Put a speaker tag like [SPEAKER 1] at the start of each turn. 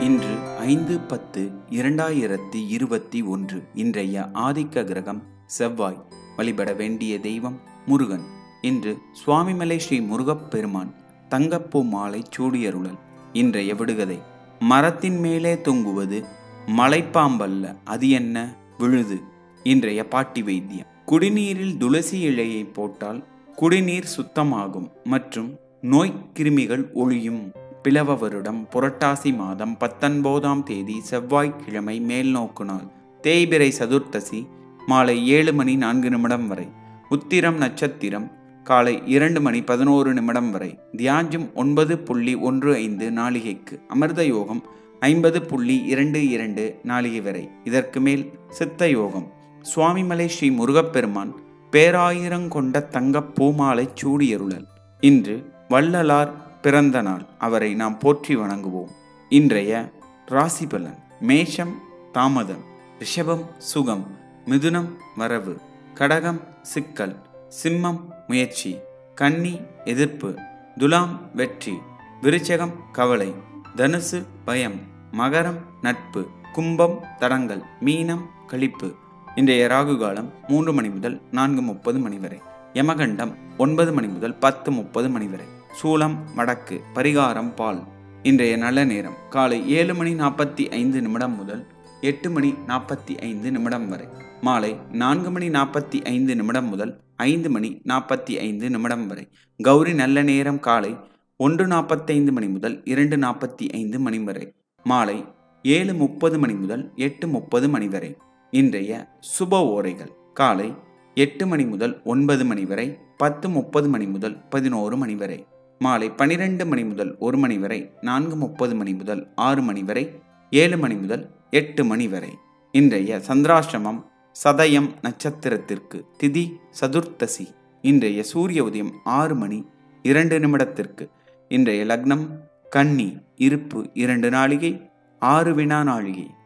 [SPEAKER 1] இன்று ஐந்து பத்து இரண்டாயிரத்தி இருபத்தி ஒன்று இன்றைய ஆதிக்க கிரகம் செவ்வாய் வழிபட வேண்டிய தெய்வம் முருகன் இன்று சுவாமிமலை ஸ்ரீ முருகப் பெருமான் தங்கப்பூ மாலை சூடியருளல் இன்றைய விடுகதை மரத்தின் மேலே தொங்குவது மலைப்பாம்பல்ல அது என்ன விழுது இன்றைய பாட்டி வைத்தியம் குடிநீரில் துளசி இலையை போட்டால் குடிநீர் சுத்தமாகும் மற்றும் நோய்க்கிருமிகள் ஒழியும் பிளவ வருடம் புரட்டாசி மாதம் பத்தொன்பதாம் தேதி செவ்வாய்க்கிழமை மேல் நோக்கு நாள் தேய்பிரை சதுர்த்தசி மாலை ஏழு மணி நான்கு நிமிடம் வரை உத்திரம் நட்சத்திரம் காலை இரண்டு மணி பதினோரு நிமிடம் வரை தியாஜம் ஒன்பது புள்ளி ஒன்று ஐந்து நாளிகைக்கு அமிர்த யோகம் ஐம்பது புள்ளி இரண்டு இரண்டு நாளிகை வரை இதற்கு மேல் சித்த யோகம் சுவாமிமலை ஸ்ரீ முருகப்பெருமான் பேராயிரங்கொண்ட தங்கப் பூமாலை சூடியருளல் இன்று வள்ளலார் பிறந்த நாள் அவரை நாம் போற்றி வணங்குவோம் இன்றைய ராசி பலன் மேஷம் தாமதம் ரிஷபம் சுகம் மிதுனம் வரவு கடகம் சிக்கல் சிம்மம் முயற்சி கன்னி எதிர்ப்பு துலாம் வெற்றி விருச்சகம் கவலை தனுசு பயம் மகரம் நட்பு கும்பம் தடங்கல் மீனம் கழிப்பு இன்றைய ராகு காலம் மூன்று மணி முதல் நான்கு முப்பது மணி வரை யமகண்டம் ஒன்பது மணி முதல் பத்து முப்பது மணி வரை சூலம் வடக்கு பரிகாரம் பால் இன்றைய நல்ல நேரம் காலை ஏழு மணி நாற்பத்தி ஐந்து நிமிடம் முதல் எட்டு மணி நாற்பத்தி ஐந்து நிமிடம் வரை மாலை நான்கு மணி நாற்பத்தி ஐந்து நிமிடம் முதல் ஐந்து மணி நாற்பத்தி ஐந்து நிமிடம் வரை கௌரி நல்ல நேரம் காலை ஒன்று நாற்பத்தைந்து மணி முதல் இரண்டு நாற்பத்தி ஐந்து மணி வரை மாலை ஏழு முப்பது மணி முதல் எட்டு முப்பது மணி வரை இன்றைய சுப ஓரைகள் காலை எட்டு மணி முதல் ஒன்பது மணி வரை பத்து முப்பது மணி முதல் பதினோரு மணி வரை மாலை பனிரெண்டு மணி முதல் ஒரு மணி வரை நான்கு முப்பது மணி முதல் ஆறு மணி வரை ஏழு மணி முதல் எட்டு மணி வரை இன்றைய சந்திராஷ்டமம் சதயம் நட்சத்திரத்திற்கு திதி சதுர்த்தசி இன்றைய சூரிய உதயம் ஆறு மணி இரண்டு நிமிடத்திற்கு இன்றைய லக்னம் கன்னி இருப்பு இரண்டு நாளிகை ஆறு வினா நாளிகை